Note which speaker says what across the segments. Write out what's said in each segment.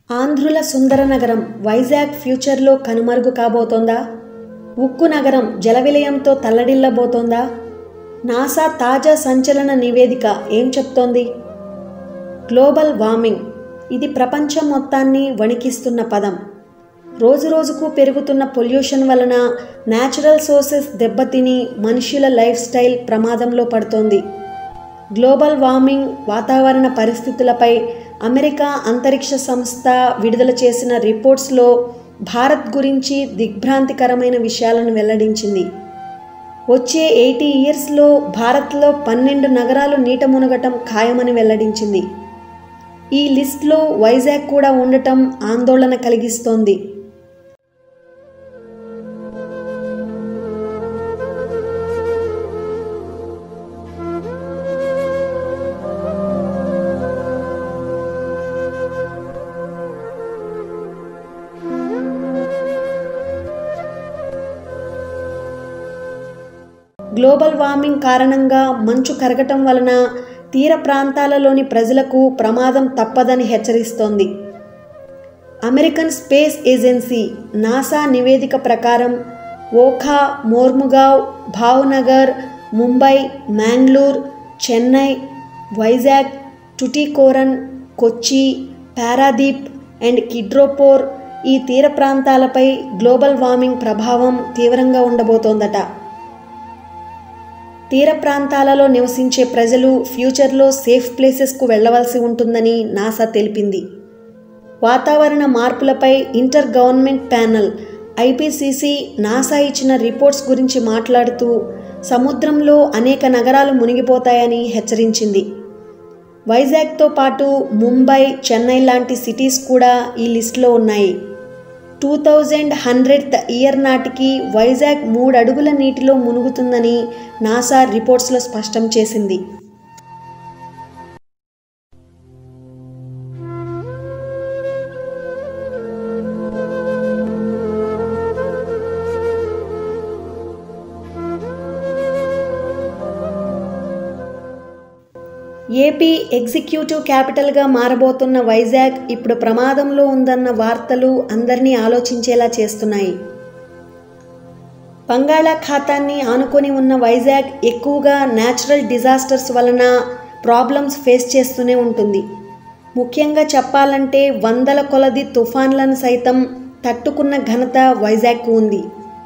Speaker 1: ఆంధ్రుల సుందర నగరం వైజాగ్ ఫ్యూచర్లో కనుమరుగు కాబోతోందా ఉక్కు నగరం జల విలయంతో తల్లడిల్లబోతోందా నాసా తాజా సంచలన నివేదిక ఏం చెప్తోంది గ్లోబల్ వార్మింగ్ ఇది ప్రపంచం మొత్తాన్ని వణికిస్తున్న పదం రోజురోజుకు పెరుగుతున్న పొల్యూషన్ వలన న్యాచురల్ సోర్సెస్ దెబ్బతిని మనుషుల లైఫ్ స్టైల్ ప్రమాదంలో పడుతోంది గ్లోబల్ వార్మింగ్ వాతావరణ పరిస్థితులపై అమెరికా అంతరిక్ష సంస్థ విడుదల చేసిన రిపోర్ట్స్లో భారత్ గురించి దిగ్భ్రాంతికరమైన విషయాలను వెల్లడించింది వచ్చే ఎయిటీ ఇయర్స్లో భారత్లో పన్నెండు నగరాలు నీట మునగటం ఖాయమని వెల్లడించింది ఈ లిస్ట్లో వైజాగ్ కూడా ఉండటం ఆందోళన కలిగిస్తోంది గ్లోబల్ వార్మింగ్ కారణంగా మంచు కరగటం వలన తీర ప్రాంతాలలోని ప్రజలకు ప్రమాదం తప్పదని హెచ్చరిస్తోంది అమెరికన్ స్పేస్ ఏజెన్సీ నాసా నివేదిక ప్రకారం ఓఖా మోర్ముగావ్ భావ్నగర్ ముంబై మ్యాంగ్లూర్ చెన్నై వైజాగ్ టుటికోరన్ కొచ్చి పారాదీప్ అండ్ కిడ్రోపోర్ ఈ తీర ప్రాంతాలపై గ్లోబల్ వార్మింగ్ ప్రభావం తీవ్రంగా ఉండబోతోందట తీర ప్రాంతాలలో నివసించే ప్రజలు ఫ్యూచర్లో సేఫ్ ప్లేసెస్కు వెళ్లవలసి ఉంటుందని నాసా తెలిపింది వాతావరణ మార్పులపై inter government panel IPCC NASA ఇచ్చిన రిపోర్ట్స్ గురించి మాట్లాడుతూ సముద్రంలో అనేక నగరాలు మునిగిపోతాయని హెచ్చరించింది వైజాగ్తో పాటు ముంబై చెన్నై లాంటి సిటీస్ కూడా ఈ లిస్టులో ఉన్నాయి టూ థౌజండ్ హండ్రెడ్ ఇయర్ నాటికి వైజాగ్ మూడు అడుగుల నీటిలో మునుగుతుందని నాసా రిపోర్ట్స్లో స్పష్టం చేసింది ఏపీ ఎగ్జిక్యూటివ్ క్యాపిటల్గా మారబోతున్న వైజాగ్ ఇప్పుడు ప్రమాదంలో ఉందన్న వార్తలు అందరినీ ఆలోచించేలా చేస్తున్నాయి బంగాళాఖాతాన్ని ఆనుకొని ఉన్న వైజాగ్ ఎక్కువగా న్యాచురల్ డిజాస్టర్స్ వలన ప్రాబ్లమ్స్ ఫేస్ చేస్తూనే ఉంటుంది ముఖ్యంగా చెప్పాలంటే వందల కొలది తుఫాన్లను సైతం తట్టుకున్న ఘనత వైజాగ్కు ఉంది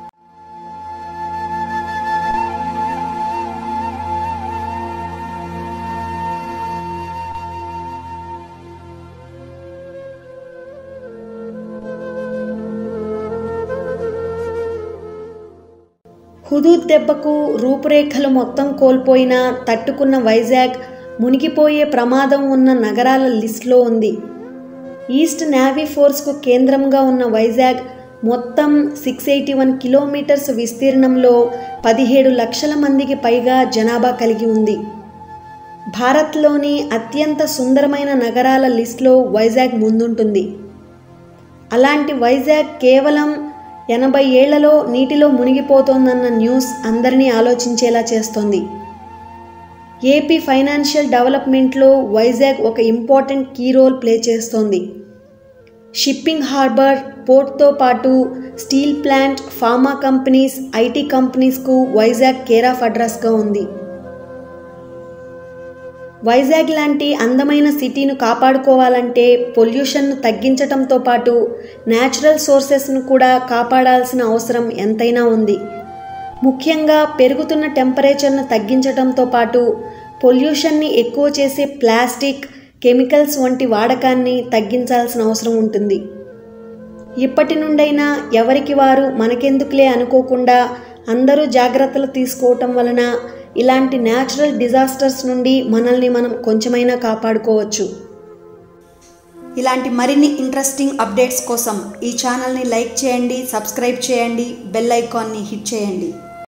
Speaker 1: హుదూద్ దెబ్బకు రూపురేఖలు మొత్తం కోల్పోయినా తట్టుకున్న వైజాగ్ మునిగిపోయే ప్రమాదం ఉన్న నగరాల లిస్టులో ఉంది ఈస్ట్ నేవీ ఫోర్స్కు కేంద్రంగా ఉన్న వైజాగ్ మొత్తం సిక్స్ ఎయిటీ వన్ కిలోమీటర్స్ విస్తీర్ణంలో పదిహేడు లక్షల మందికి పైగా జనాభా కలిగి ఉంది భారత్లోని అత్యంత సుందరమైన నగరాల లిస్టులో వైజాగ్ ముందుంటుంది అలాంటి వైజాగ్ కేవలం ఎనభై ఏళ్లలో నీటిలో మునిగిపోతోందన్న న్యూస్ అందరినీ ఆలోచించేలా చేస్తోంది ఏపీ ఫైనాన్షియల్ డెవలప్మెంట్లో వైజాగ్ ఒక ఇంపార్టెంట్ కీ రోల్ ప్లే చేస్తోంది షిప్పింగ్ హార్బర్ పోర్ట్తో పాటు steel plant pharma companies IT కంపెనీస్కు వైజాగ్ కేర్ ఆఫ్ అడ్రస్గా ఉంది వైజాగ్ లాంటి అందమైన సిటీను కాపాడుకోవాలంటే పొల్యూషన్ను తగ్గించటంతో పాటు న్యాచురల్ సోర్సెస్ను కూడా కాపాడాల్సిన అవసరం ఎంతైనా ఉంది ముఖ్యంగా పెరుగుతున్న టెంపరేచర్ను తగ్గించడంతో పాటు పొల్యూషన్ని ఎక్కువ చేసే ప్లాస్టిక్ కెమికల్స్ వంటి వాడకాన్ని తగ్గించాల్సిన అవసరం ఉంటుంది ఇప్పటి నుండైనా ఎవరికి వారు మనకెందుకులే అనుకోకుండా అందరూ జాగ్రత్తలు తీసుకోవటం వలన ఇలాంటి న్యాచురల్ డిజాస్టర్స్ నుండి మనల్ని మనం కొంచెమైనా కాపాడుకోవచ్చు ఇలాంటి మరిన్ని ఇంట్రెస్టింగ్ అప్డేట్స్ కోసం ఈ ఛానల్ని లైక్ చేయండి సబ్స్క్రైబ్ చేయండి బెల్ ఐకాన్ని హిట్ చేయండి